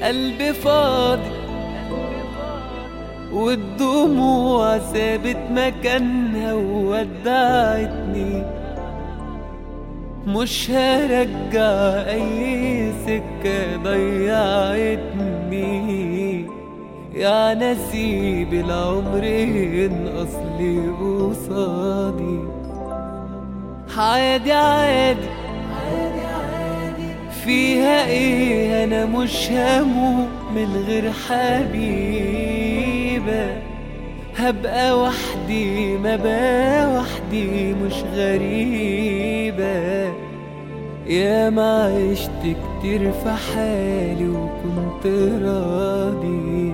قلبي فاضي والدموع سابت مكانها وودعتني مش هرجع اي سكة ضيعتني يا نسيب العمر ينقص لي قصادي عادي عادي فيها ايه انا مش هموت من غير حبيبة هبقى وحدي ما بقى وحدي مش غريبة يا ما عشت كتير في حالي وكنت راضي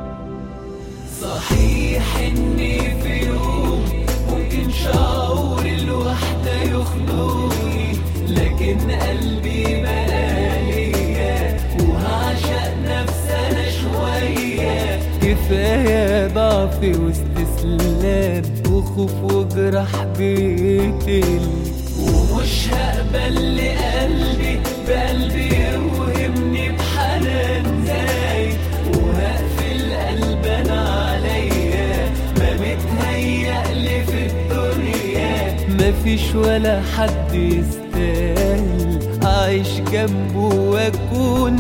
صحيح اني في يوم ممكن شعور الوحدة يخنقني لكن قلبي بقالية وهعشق نفسي انا شوية كفاية ضعف واستسلام وخوف وجرح بيقتل ومش هقبل لقلبي بقلبي يوهمني بحنان زايد وهقفل قلب انا عليا ما متهيألي في الدنيا مفيش ولا حد يستاهل أعيش جنبه وأكون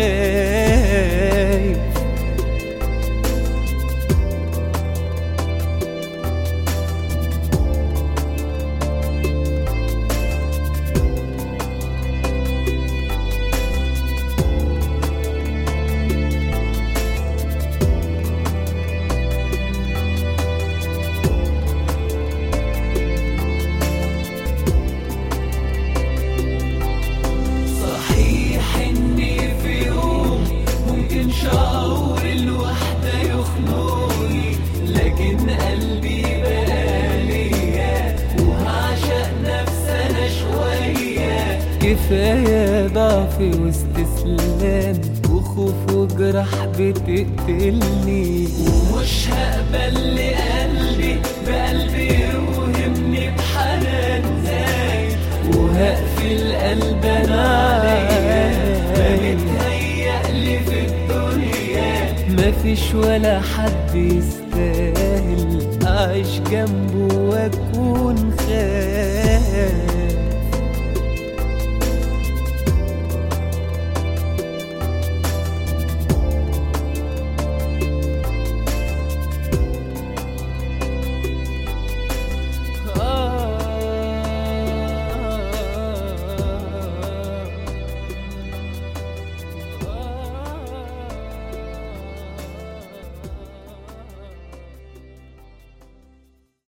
خايف صحيح اني في يوم ممكن شعور الوحدة يخنقني لكن قلبي بقالية وهعشق نفسي انا شوية كفاية ضعف واستسلام وخوف وجرح بتقتلني ومش هقبل لقلبي بقلبي يوهمني بحنان زايد وهقفل قلب انا عليا ما متهيألي في الدنيا مفيش ولا حد يستاهل اعيش جنبه واكون خايف